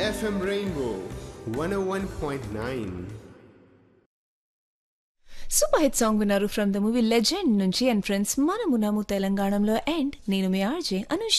FM Rainbow 101.9. Super hit song విన్నారు from the movie Legend నుంచి and friends మనమున్నాము తెలంగాణలో అండ్ నేను మీ ఆర్జే అనుష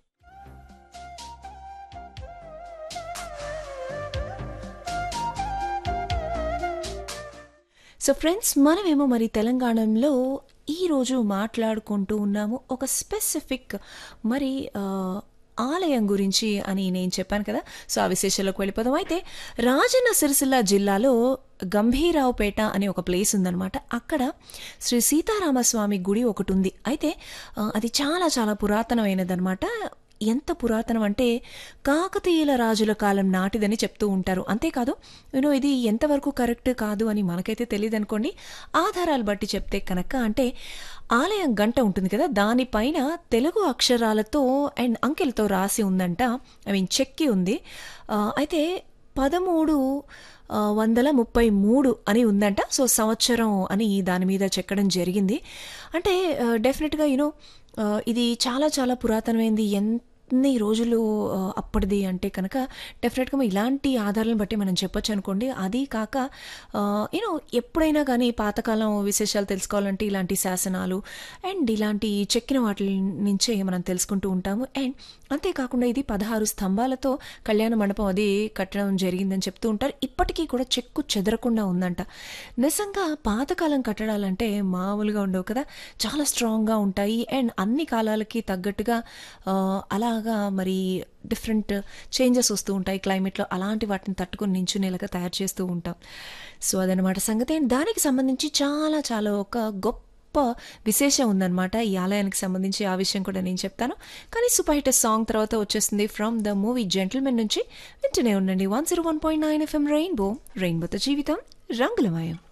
సో ఫ్రెండ్స్ మనమేమో మరి తెలంగాణలో ఈరోజు మాట్లాడుకుంటూ ఉన్నాము ఒక స్పెసిఫిక్ మరి ఆ, ఆలయం గురించి అని నేను చెప్పాను కదా సో ఆ విశేషాలకు వెళ్ళిపోదాం అయితే రాజన్న సిరిసిల్ల జిల్లాలో గంభీరావుపేట అనే ఒక ప్లేస్ ఉందన్నమాట అక్కడ శ్రీ సీతారామస్వామి గుడి ఒకటి ఉంది అయితే ఆ, అది చాలా చాలా పురాతనమైనదన్నమాట ఎంత పురాతనం అంటే కాకతీయుల రాజుల కాలం నాటిదని చెప్తూ ఉంటారు అంతేకాదు యూనో ఇది ఎంతవరకు కరెక్ట్ కాదు అని మనకైతే తెలియదు అనుకోండి ఆధారాలు బట్టి చెప్తే కనుక అంటే ఆలయం గంట ఉంటుంది కదా దానిపైన తెలుగు అక్షరాలతో అండ్ అంకెలతో రాసి ఉందంట ఐ మీన్ చెక్కి ఉంది ఆ, అయితే పదమూడు ఆ, వందల ముప్పై మూడు అని ఉందంట సో సంవత్సరం అని దాని మీద చెక్కడం జరిగింది అంటే డెఫినెట్గా యూనో ఇది చాలా చాలా పురాతనమైంది ఎన్ని రోజులు ఆ, అప్పటిది అంటే కనుక డెఫినెట్గా ఇలాంటి ఆధారాలను బట్టి మనం చెప్పొచ్చు అనుకోండి అది కాక యూనో ఎప్పుడైనా కానీ పాతకాలం విశేషాలు తెలుసుకోవాలంటే ఇలాంటి శాసనాలు అండ్ ఇలాంటి చెక్కిన వాటి నుంచే మనం తెలుసుకుంటూ ఉంటాము అండ్ అంతేకాకుండా ఇది పదహారు స్తంభాలతో కళ్యాణ మండపం అది కట్టడం జరిగిందని చెప్తూ ఉంటారు ఇప్పటికీ కూడా చెక్కు చెదరకుండా ఉందంట నిజంగా పాతకాలం కట్టడాలంటే మామూలుగా ఉండవు కదా చాలా స్ట్రాంగ్గా ఉంటాయి అండ్ అన్ని కాలాలకి తగ్గట్టుగా ఆ, అలాగా మరి డిఫరెంట్ చేంజెస్ వస్తూ ఉంటాయి క్లైమేట్లో అలాంటి వాటిని తట్టుకొని నించునేలాగా తయారు చేస్తూ ఉంటాం సో అదనమాట సంగతి అండ్ దానికి సంబంధించి చాలా చాలా ఒక గొప్ప విశేషం ఉందన్నమాట ఈ ఆలయానికి సంబంధించి ఆ విషయం కూడా నేను చెప్తాను కానీ సూపర్ హిట్ సాంగ్ తర్వాత వచ్చేస్తుంది ఫ్రమ్ ద మూవీ జెంటిల్మెన్ నుంచి వింటూనే ఉండండి one zero one point nine FM Rainbow రెయిన్బోతో జీవితం రంగులమయం